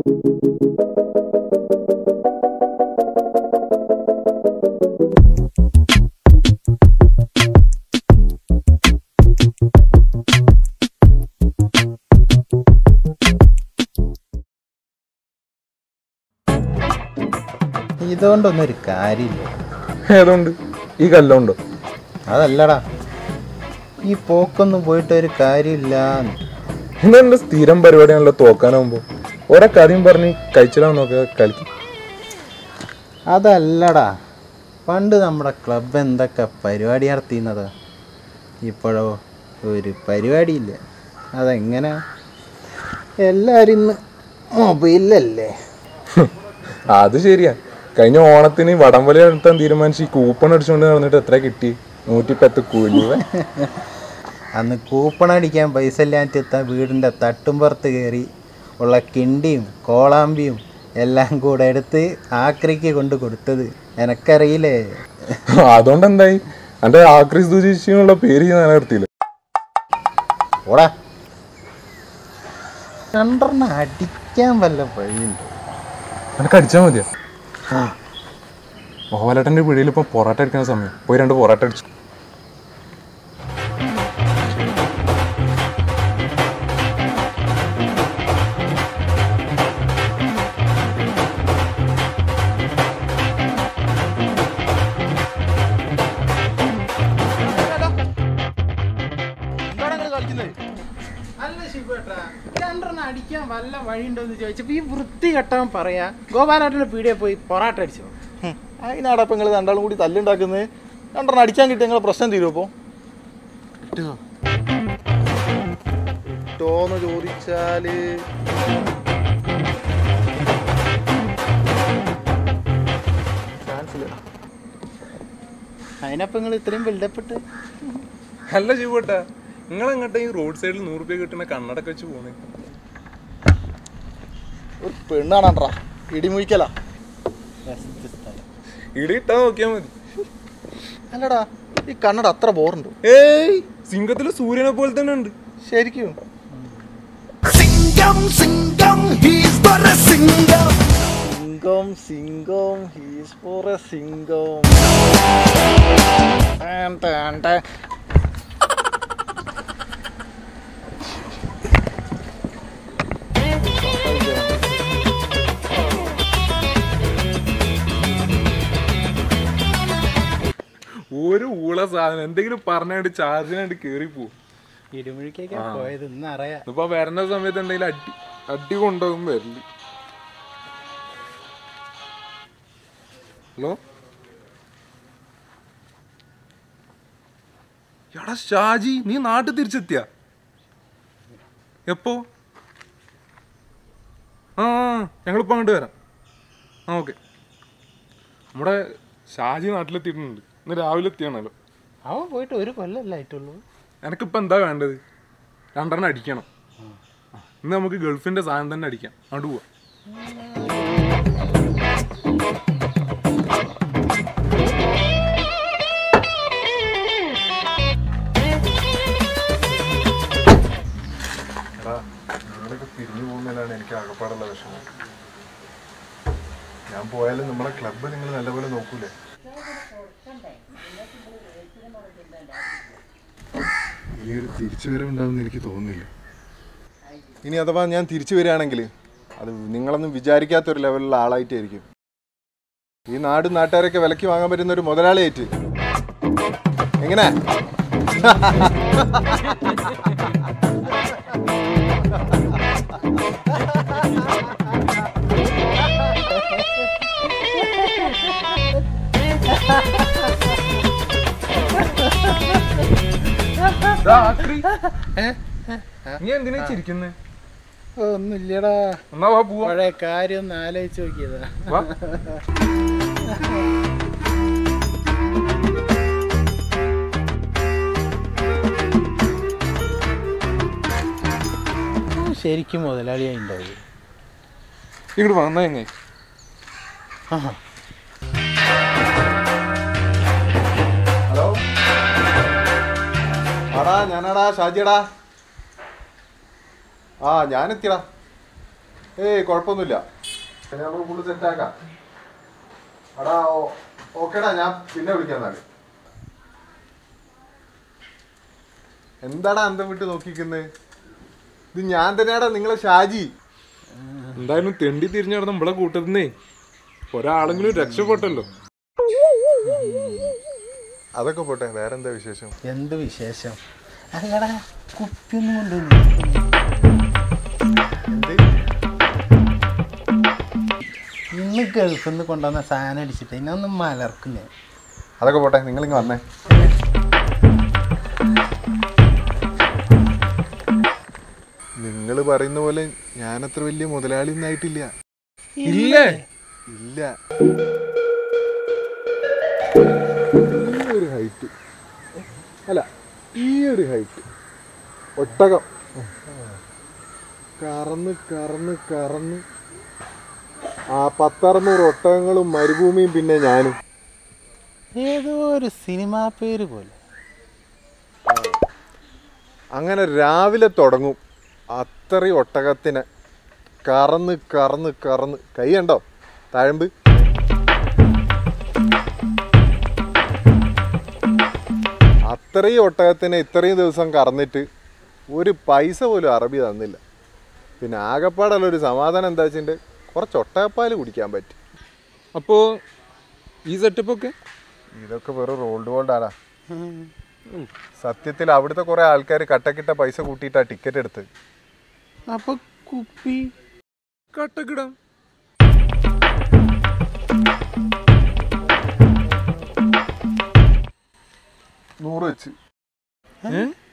ഇതുകൊണ്ടൊന്നും ഒരു കാര്യമില്ല ഏതുകൊണ്ട് ഈ കല്ലുണ്ടോ അതല്ലടാ ഈ പോക്കൊന്നും പോയിട്ട് ഒരു കാര്യമില്ല ഇതെന്റെ സ്ഥിരം പരിപാടിയാണല്ലോ തോക്കാനാവുമ്പോ ഓരോ കഥയും പറഞ്ഞ് കഴിച്ചിലാന്ന് നോക്കുക കളിക്കും അതല്ലടാ പണ്ട് നമ്മുടെ ക്ലബ് എന്തൊക്കെ പരിപാടി നടത്തിയിരുന്നത് ഇപ്പോഴോ ഒരു പരിപാടിയില്ല അതെങ്ങനെ എല്ലാവരും ഇന്ന് മൊബൈലിലല്ലേ അത് ശരിയാ കഴിഞ്ഞ ഓണത്തിന് വടംവലി നടത്താൻ തീരുമാനിച്ച് ഈ കൂപ്പൺ അടിച്ചുകൊണ്ട് നടന്നിട്ട് എത്ര കിട്ടി നൂറ്റിപ്പത്ത് കൂലി അന്ന് കൂപ്പൺ അടിക്കാൻ പൈസ ഇല്ലാഞ്ഞിട്ട് എത്താൻ വീടിൻ്റെ തട്ടുംപുറത്ത് കയറി ഉള്ള കിണ്ടിയും കോളാമ്പിയും എല്ലാം കൂടെ എടുത്ത് ആക്രിക്ക് കൊണ്ട് കൊടുത്തത് എനക്കറിയില്ലേ അതുകൊണ്ട് എന്തായി എന്റെ ആക്രിസ് ദുചിച്ചുള്ള പേര് ഞാൻ നിലനിർത്തിയില്ല ഓടാ രണ്ടെണ്ണം അടിക്കാൻ വല്ല വഴിയുണ്ട് എനക്ക് അടിച്ചാൽ മതിയോ മോഹൻലാട്ടന്റെ പിടിയിൽ ഇപ്പൊ പൊറാട്ട അടിക്കുന്ന സമയം പോയി രണ്ട് പൊറാട്ട അടിച്ചു അല്ല ശിവേട്ടാ രണ്ടെണ്ണം അടിക്കാൻ വല്ല വഴിയുണ്ടോ എന്ന് ചോദിച്ചപ്പോ ഈ വൃത്തി കെട്ടവൻ പറയാ ഗോപാലാട്ടന്റെ പീടിയെ പോയി പൊറാട്ട അടിച്ചോ അതിനാടാ ഇപ്പം നിങ്ങൾ രണ്ടാളും കൂടി തല്ലുണ്ടാക്കുന്നത് രണ്ടെണ്ണം അടിക്കാൻ കിട്ടിയ നിങ്ങളെ പ്രശ്നം തീരുമോ അപ്പോൾ കിട്ടോന്ന് ചോദിച്ചാല് ചാൻസ് ഇല്ല അതിനപ്പം നിങ്ങൾ ഇത്രയും ബിൽഡപ്പ് ഇട്ട് അല്ല ശിവട്ട നിങ്ങൾ എങ്ങോട്ടാ ഈ റോഡ് സൈഡിൽ നൂറ് രൂപ കിട്ടുന്ന കണ്ണടക്ക വെച്ച് പോണേ ഒരു പെണ്ണാണാണ്ടാ ഇടിമുഴിക്കല ഇടി ഇട്ടാ നോക്കിയാ മതി അല്ലടാ ഈ കണ്ണട അത്ര ബോറുണ്ടോ ഏയ് സിംഗത്തില് സൂര്യനെ പോലെ തന്നെ ഉണ്ട് ശരിക്കും Singam, singam, he's but a singam. Singam Singam he's for a Singam ഒരു ഊള സാധനം എന്തെങ്കിലും പറഞ്ഞാണ്ട് ചാർജിനായിട്ട് കേറി പോവും ഇടിമുഴിക്കൊക്കെ പോയത് ഇന്ന് അറിയാം ഇപ്പൊ വരുന്ന സമയത്ത് എന്തെങ്കിലും അടി അടി കൊണ്ടുപോകും വരില്ല ഹലോ എടാ ഷാജി നീ നാട്ടിൽ തിരിച്ചെത്തിയ എപ്പോ ആ ഞങ്ങളിപ്പോ അങ്ങോട്ട് വരാം ആ ഓക്കെ നമ്മുടെ ഷാജി നാട്ടിലെത്തിയിട്ടുണ്ട് ഇന്ന് രാവിലെ എത്തിയാണല്ലോ അവൻ പോയിട്ട് ഒരു കൊല്ലല്ലേ ആയിട്ടുള്ളൂ എനക്കിപ്പോൾ എന്താ വേണ്ടത് രണ്ടെണ്ണം അടിക്കണം ഇന്ന് നമുക്ക് ഗൾഫിന്റെ സാധനം തന്നെ അടിക്കാം അങ്ങോട്ട് പോവാം പിരിഞ്ഞു പോകുന്നതിലാണ് എനിക്ക് ആകപ്പാടുള്ള വിഷമം ഞാൻ പോയാലും നമ്മുടെ ക്ലബ്ബ് നിങ്ങൾ നല്ലപോലെ നോക്കൂലേ ഈ ഒരു തിരിച്ചുവരവുണ്ടാവുമെന്ന് എനിക്ക് തോന്നുന്നില്ല ഇനി അഥവാ ഞാൻ തിരിച്ചു വരികയാണെങ്കിൽ അത് നിങ്ങളൊന്നും വിചാരിക്കാത്ത ഒരു ലെവലിലുള്ള ആളായിട്ടായിരിക്കും ഈ നാടും നാട്ടുകാരൊക്കെ വിലക്ക് വാങ്ങാൻ പറ്റുന്ന ഒരു മുതലാളിയായിട്ട് എങ്ങനെ നീ എന്തിനാ ചിരിക്കുന്നേ ഒന്നുമില്ലടാ എന്നാ വാ പോവാ പഴയ കാര്യം ഒന്ന് ആലോചിച്ച് നോക്കിയതാ വാ അവൻ ശരിക്കും മുതലാളിയായി ഉണ്ടാവും ഇങ്ങോട്ട് വന്നാ എങ്ങനെ ഹലോ ആടാ ഞാനാടാ ഷാജിയടാ ആ ഞാനെത്തിയടാ ഏയ് കുഴപ്പമൊന്നുമില്ല പിന്നെ നമുക്ക് ഫുള്ള് സെറ്റാക്കാം എടാ ഓ- ഓക്കേടാ ഞാൻ പിന്നെ വിളിക്കാം എന്നാല് എന്താടാ അന്തം വിട്ട് നോക്കിക്കുന്നത് ഇത് ഞാൻ തന്നെയാടാ നിങ്ങളെ ഷാജി എന്തായാലും തെണ്ടി തിരിഞ്ഞു നടന്ന നമ്മളെ കൂട്ടത്തിന്നേ ഒരാളെങ്കിലും രക്ഷപ്പെട്ടല്ലോ അതൊക്കെ പോട്ടെ വേറെന്താ വിശേഷം എന്ത് വിശേഷം അല്ലടാ കുപ്പിയൊന്നും കൊണ്ടുവന്നു എന്ത് ഇന്ന് ഗൾഫിൽ നിന്ന് കൊണ്ടുവന്ന സാധനം അടിച്ചിട്ട് ഇന്നൊന്നും മലർക്കുന്നേ അതൊക്കെ പോട്ടെ നിങ്ങളിങ്ങ് വന്നേ നിങ്ങൾ പറയുന്ന പോലെ ഞാനത്ര വലിയ മുതലാളി ഒന്നായിട്ടില്ല ഇല്ലേ ഇല്ല ഈ ഒരു ഹൈറ്റ് അല്ല ഈ ഒരു ഹൈറ്റ് ഒട്ടകം കറന്ന് കറന്ന് കറന്ന് ആ പത്തറുന്നൂറ് ഒട്ടകങ്ങളും മരുഭൂമിയും പിന്നെ ഞാനും ഏതോ ഒരു സിനിമാ പേര് പോലെ അങ്ങനെ രാവിലെ തുടങ്ങും അത്രയും ഒട്ടകത്തിനെ കറന്ന് കറന്ന് കറന്ന് കൈ കണ്ടോ തഴമ്പ് അത്രയും ഒട്ടകത്തിനെ ഇത്രയും ദിവസം കറന്നിട്ട് ഒരു പൈസ പോലും അറബി തന്നില്ല പിന്നെ ആകപ്പാടുള്ള ഒരു സമാധാനം എന്താ വെച്ചിട്ട് കുറച്ച് ഒട്ടകപ്പാൽ കുടിക്കാൻ പറ്റി അപ്പോ ഈ സെറ്റപ്പ് ഒക്കെ ഇതൊക്കെ വെറും റോൾഡ് ഗോൾഡാടാ സത്യത്തിൽ അവിടുത്തെ കുറെ ആൾക്കാർ കട്ടക്കിട്ട പൈസ കൂട്ടിയിട്ടാ ടിക്കറ്റ് എടുത്ത് അപ്പൊ കുപ്പി കട്ടക്കിടാം നൂറ് വെച്ച് ഏ